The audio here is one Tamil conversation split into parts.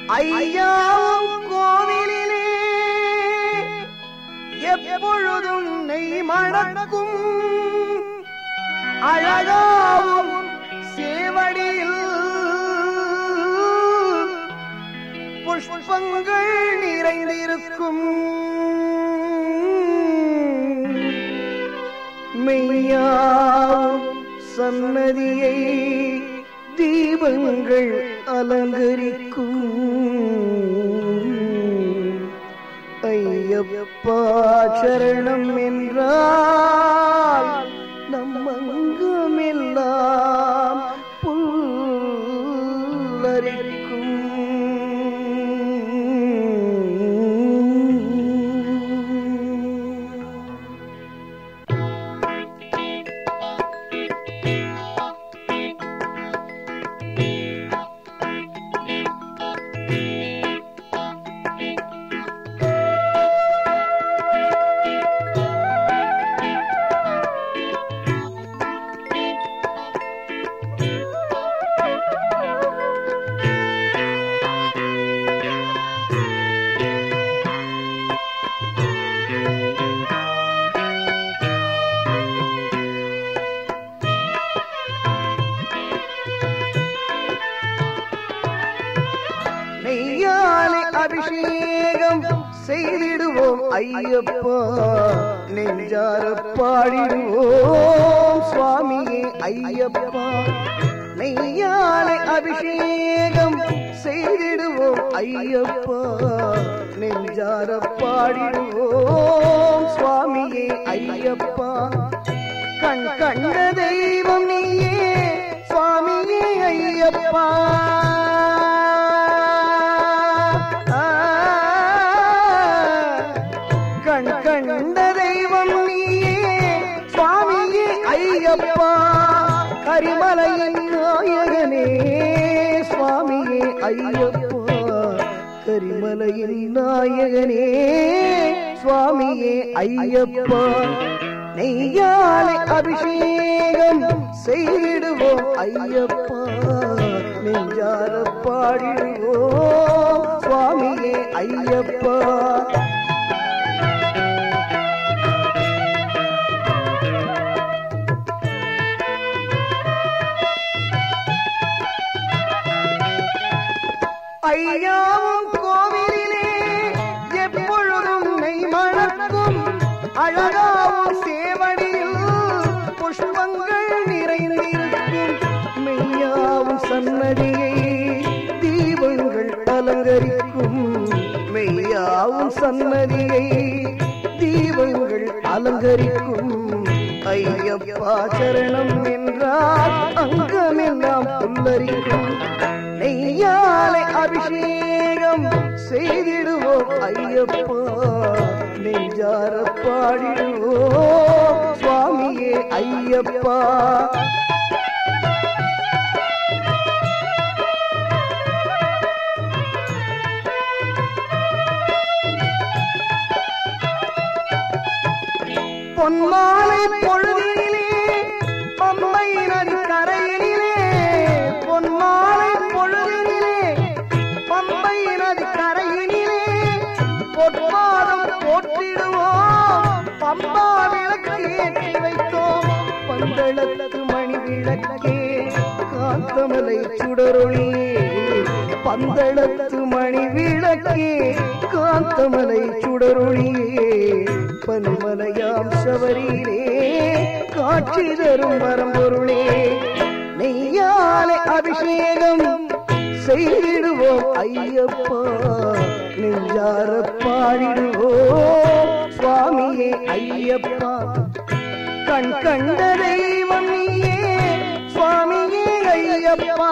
ஐயாவும் கோவிலிலே எப்பொழுதும் நெய் மணக்கும் அழகாவும் சேவடியில் புஷ்பங்கள் நிறைந்திருக்கும் மெய்யாவும் சன்னதியை தீபங்கள் அலங்கரிக்கும் ஐயப்பா சரணம் என்றால் நம்மங்கமெல்லாம் புல்லரிக்கும் நெய்யாலை அபிஷேகம் செய்திடுவோம் ஐயப்பா நெஞ்சார பாடிடுவோம் சுவாமியே ஐயப்பா நெய்யாலை அபிஷேகம் செய்திடுவோம் ஐயப்பா நெஞ்சார பாடிடுவோம் சுவாமியே ஐயப்பா கண் கண்ட தெய்வம் நீயே சுவாமியே ஐயப்பா கண் கண்ட தெய்வம் நீயே சுவாமியே ஐயப்பா கரிமலையின் நாயகனே சுவாமியே ஐயப்பா கரிமலையின் நாயகனே சுவாமியே ஐயப்பா நெய்யாலை அபிஷேகம் செய்திடுவோம் ஐயப்பா நெஞ்சார பாடிடுவோம் சுவாமியே ஐயப்பா ஐயாவும் கோவிலிலே எப்பொழுதும் நெய் மணக்கும் அழகாவும் சேவடியில் புஷ்பங்கள் நிறைந்திருக்கும் மெய்யாவும் சன்னதியை தீபங்கள் அலங்கரிக்கும் மெய்யாவும் சன்னதியை தீபங்கள் அலங்கரிக்கும் ஐயப்பா சரணம் என்றால் அங்கமெல்லாம் புல்லரிக்கும் நெய்யாலை அபிஷேகம் செய்திடுவோம் ஐயப்பா நெஞ்சார பாடிடுவோம் சுவாமியே ஐயப்பா பொன்மாலை பொழுதினிலே பம்பை நதி கரையினிலே பொன்மாலை பொழுதினிலே பம்பை நதி கரையினிலே பொற்பாதம் போற்றிடுவோம் பம்பா விளக்கு ஏற்றி வைத்தோம் பந்தளத்து மணி விளக்கே காந்தமலை சுடரொளியே பந்தளத்து மணி விளக்கே காந்தமலை சுடரொளியே பன்மலையாம் சபரியிலே காட்சி தரும் வரம்பொருளே நெய்யாலை அபிஷேகம் செய்திடுவோம் ஐயப்பா நெஞ்சார பாடிடுவோம் சுவாமியே ஐயப்பா கண் கண்ட தெய்வம் நீயே சுவாமியே ஐயப்பா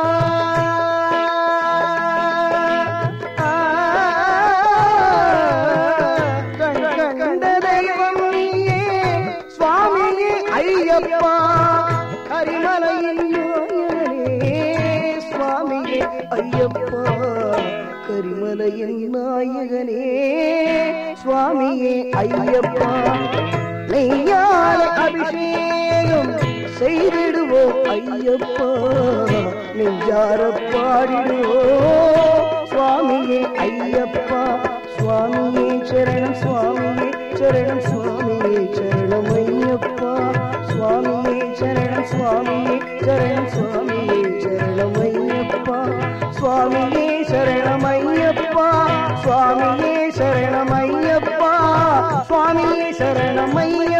கண் கண்ட தெய்வம் நீயே சுவாமியே ஐயப்பா கரிமலையின் நாயகனே சுவாமியே ஐயப்பா கரிமலையின் நாயகனே சுவாமியே ஐயப்பா நெய்யால அபிஷேகம் செய்திடுவோம் ஐயப்பா நெஞ்சார பாடிடுவோம் சுவாமி சுவாமியே ஐயப்பா சுவாமியே சரணம் சுவாமியே சரணம் சுவாமியே சரணம் ஐயப்பா சுவாமியே சரணம் சுவாமியே சரணம் சுவாமியே சரணம் ஐயப்பா சுவாமியே சரணம் ஐயப்பா சுவாமியே சரணம் ஐயப்பா சுவாமியே சரணம் ஐயப்பா